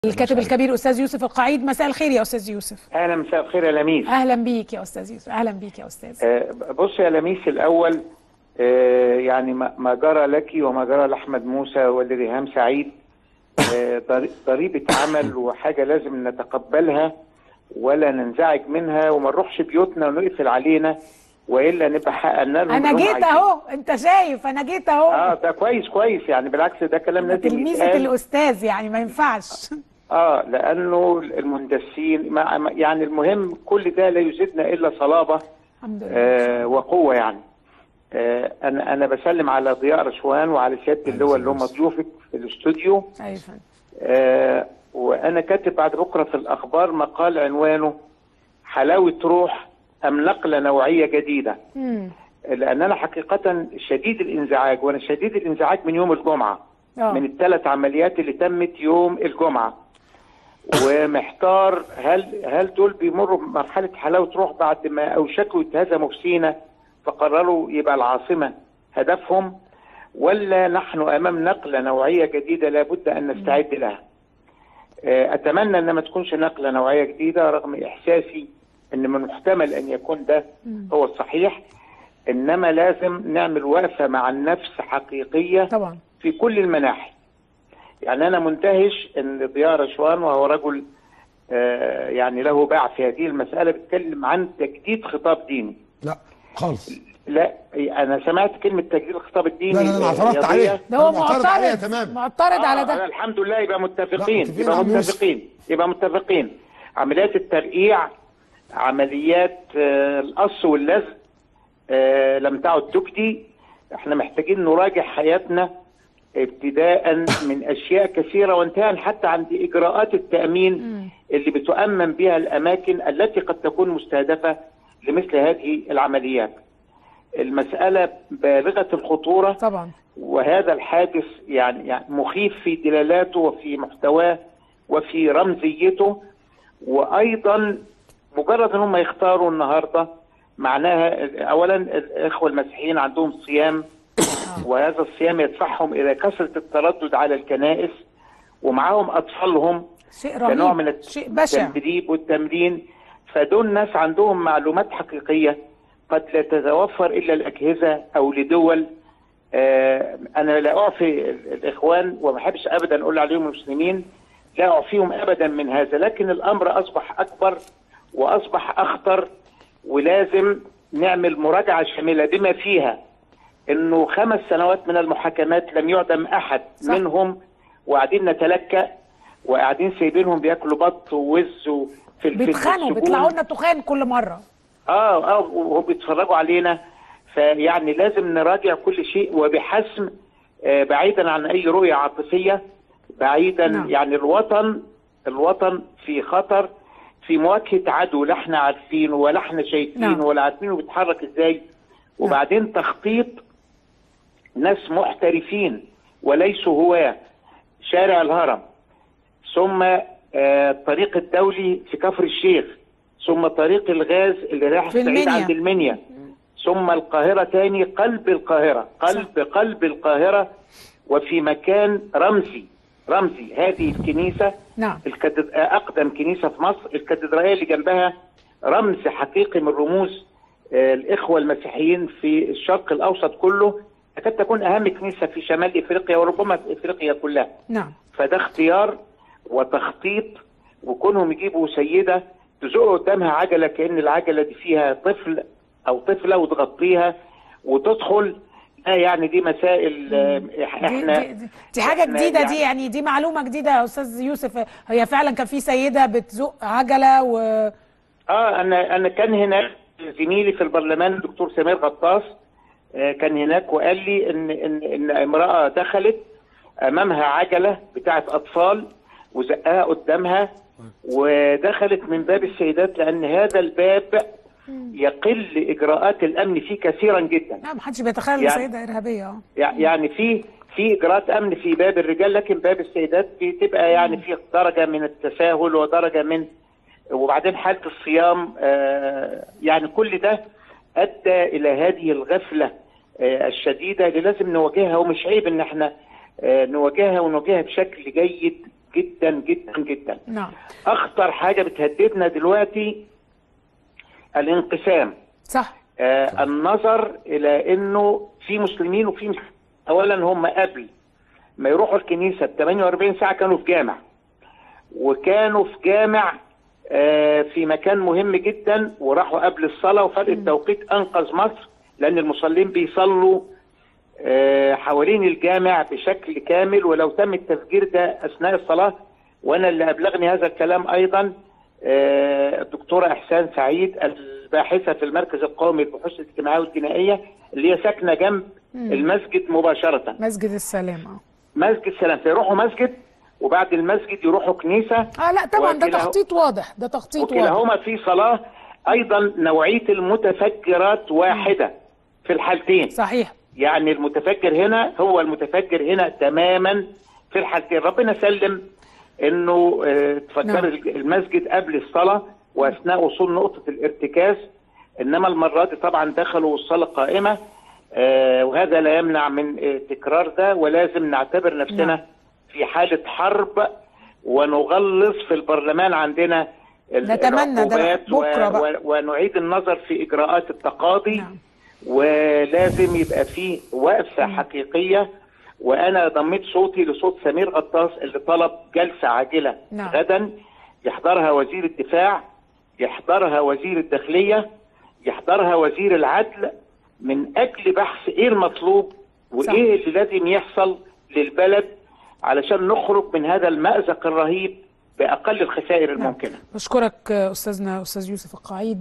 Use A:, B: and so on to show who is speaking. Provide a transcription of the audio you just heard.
A: الكاتب الكبير استاذ يوسف القعيد مساء الخير يا استاذ يوسف
B: اهلا مساء الخير يا لميس
A: اهلا بيك يا استاذ يوسف اهلا بيك يا استاذ
B: آه، بص يا لميس الاول آه، يعني ما ما جرى لك وما جرى لاحمد موسى ولريهام سعيد آه، ضري- ضريبه عمل وحاجه لازم نتقبلها ولا ننزعج منها وما نروحش بيوتنا ونقفل علينا والا نبقى حققنا لهم
A: انا
B: اللي هم
A: جيت
B: عايزينه.
A: اهو انت شايف انا جيت اهو
B: اه ده كويس كويس يعني بالعكس ده كلام لازم
A: تلميذة
B: يتقال.
A: الاستاذ يعني ما ينفعش
B: اه لانه المهندسين مع مع- يعني المهم كل ده لا يزيدنا الا صلابه
A: الحمد لله
B: آه وقوه يعني آه انا انا بسلم على ضياء رشوان وعلى سياده اللواء اللي هم ضيوفك في الاستوديو
A: ايوه فندم.
B: آه وانا كاتب بعد بكره في الاخبار مقال عنوانه حلاوه روح ام نقله نوعيه جديده
A: مم.
B: لان انا حقيقه شديد الانزعاج وانا شديد الانزعاج من يوم الجمعه
A: اه
B: من الثلاث عمليات اللي تمت يوم الجمعه ومحتار هل هل دول بيمروا بمرحله حلاوه روح بعد ما اوشكوا يتهزموا في سينا فقرروا يبقى العاصمه هدفهم ولا نحن امام نقله نوعيه جديده لابد ان نستعد لها. آه، اتمنى ان ما تكونش نقله نوعيه جديده رغم احساسي ان من المحتمل ان يكون ده هو الصحيح انما لازم نعمل وقفه مع النفس حقيقيه
A: طبعا
B: في كل المناحي يعني انا منتهش ان ضياء رشوان وهو رجل آه، يعني له باع في هذه المساله بيتكلم عن تجديد خطاب ديني
C: لا خالص
B: لا انا سمعت كلمه تجديد الخطاب الديني
C: لا لا لا انا اعترضت
B: يا
C: عليه
B: ضياء.
A: ده هو
C: أنا معترض عليه
A: معترض
C: تماما
A: معترض على
B: آه، أنا
A: ده
B: الحمد لله يبقى
C: لا،
B: متفقين
C: متفقين
B: يبقى
C: عم يوسف.
B: متفقين يبقى متفقين عمليات الترقيع عمليات آه، القص واللزق آه، لم تعد تجدي احنا محتاجين نراجع حياتنا ابتداء من اشياء كثيره وانتهاء حتى عند اجراءات التامين اللي بتؤمن بها الاماكن التي قد تكون مستهدفه لمثل هذه العمليات. المساله بالغه الخطوره
A: طبعا
B: وهذا الحادث يعني, يعني مخيف في دلالاته وفي محتواه وفي رمزيته وايضا مجرد ان هم يختاروا النهارده معناها اولا الاخوه المسيحيين عندهم صيام وهذا الصيام يدفعهم الى كثره التردد على الكنائس ومعاهم اطفالهم
A: شيء
B: كنوع من
A: رهيب شيء بشع
B: التدريب والتمرين فدول ناس عندهم معلومات حقيقية قد لا تتوفر إلا الأجهزة أو لدول آه أنا لا أعفي ال- الإخوان وما أحبش أبدا أقول عليهم مسلمين لا أعفيهم أبدا من هذا لكن الأمر أصبح أكبر وأصبح أخطر ولازم نعمل مراجعة شاملة بما فيها انه خمس سنوات من المحاكمات لم يعدم احد
A: صح.
B: منهم وقاعدين نتلكأ وقاعدين سايبينهم بياكلوا بط ووز و- في ال- في
A: بيتخانوا
B: السجون.
A: بيطلعوا لنا تخان كل مره
B: اه اه وهم بيتفرجوا علينا فيعني لازم نراجع كل شيء وبحسم آه بعيدا عن اي رؤيه عاطفيه بعيدا
A: نعم.
B: يعني الوطن الوطن في خطر في مواجهه عدو لا احنا عارفينه ولا احنا شايفينه
A: نعم.
B: ولا عارفينه بيتحرك ازاي وبعدين تخطيط ناس محترفين وليسوا هواه شارع الهرم ثم آه، الطريق الدولي في كفر الشيخ ثم طريق الغاز اللي رايح
A: في
B: الصعيد
A: المنيا.
B: عند المنيا ثم القاهرة تاني قلب القاهرة قلب قلب القاهرة وفي مكان رمزي رمزي هذه الكنيسة
A: نعم
B: الكاتد... أقدم كنيسة في مصر الكاتدرائية اللي جنبها رمز حقيقي من رموز آه، الإخوة المسيحيين في الشرق الأوسط كله تكاد تكون أهم كنيسة في شمال إفريقيا وربما في إفريقيا كلها
A: نعم
B: فده اختيار وتخطيط وكونهم يجيبوا سيدة تزق قدامها عجلة كأن العجلة دي فيها طفل أو طفلة وتغطيها وتدخل لا يعني دي مسائل آه،
A: دي,
B: احنا
A: دي, دي, دي حاجه
B: إحنا
A: جديده
B: يعني-
A: دي يعني دي معلومه جديده يا استاذ يوسف هي فعلا كان في سيده بتزق عجله و
B: اه انا انا كان هناك زميلي في البرلمان الدكتور سمير غطاس آه، كان هناك وقال لي ان ان ان امراه دخلت امامها عجله بتاعه اطفال وزقها قدامها ودخلت من باب السيدات لان هذا الباب يقل اجراءات الامن فيه كثيرا جدا
A: لا ما حدش بيتخيل
B: يعني-
A: سيده ارهابيه اه
B: يع- يعني في في اجراءات امن في باب الرجال لكن باب السيدات بتبقى يعني في درجه من التساهل ودرجه من وبعدين حاله الصيام آه، يعني كل ده ادى الى هذه الغفله آه، الشديده اللي لازم نواجهها ومش عيب ان احنا آه، نواجهها ونواجهها بشكل جيد جدا جدا جدا
A: نعم
B: اخطر حاجه بتهددنا دلوقتي الانقسام
A: صح
B: آه النظر الى انه في مسلمين وفي مس- اولا هم قبل ما يروحوا الكنيسه ب 48 ساعه كانوا في جامع وكانوا في جامع آه في مكان مهم جدا وراحوا قبل الصلاه وفرق التوقيت انقذ مصر لان المصلين بيصلوا آه حوالين الجامع بشكل كامل ولو تم التفجير ده اثناء الصلاه وانا اللي ابلغني هذا الكلام ايضا آه، الدكتوره احسان سعيد الباحثه في المركز القومي للبحوث الاجتماعيه والجنائيه اللي هي ساكنه جنب المسجد مباشره
A: مسجد السلام اه
B: مسجد سلام فيروحوا مسجد وبعد المسجد يروحوا كنيسه
A: اه لا طبعا ده
B: وكلاهما-
A: تخطيط واضح ده تخطيط واضح
B: وكلاهما في صلاه ايضا نوعيه المتفجرات واحده في الحالتين
A: صحيح
B: يعني المتفجر هنا هو المتفجر هنا تماما في الحالتين ربنا سلم انه آه، تفجر
A: نعم.
B: المسجد قبل الصلاه واثناء وصول نقطه الارتكاز انما المره دي طبعا دخلوا والصلاه قائمه آه، وهذا لا يمنع من آه، تكرار ده ولازم نعتبر نفسنا
A: نعم.
B: في حاله حرب ونغلظ في البرلمان عندنا ال-
A: نتمنى ده
B: العقوبات و-
A: بكرة بقى.
B: و- ونعيد النظر في اجراءات التقاضي
A: نعم.
B: ولازم يبقى فيه وقفه حقيقيه وانا ضميت صوتي لصوت سمير غطاس اللي طلب جلسه عاجله
A: نعم.
B: غدا يحضرها وزير الدفاع يحضرها وزير الداخليه يحضرها وزير العدل من اجل بحث ايه المطلوب
A: صح.
B: وايه اللي لازم يحصل للبلد علشان نخرج من هذا المأزق الرهيب باقل الخسائر الممكنه
A: بشكرك آه، استاذنا استاذ يوسف القعيد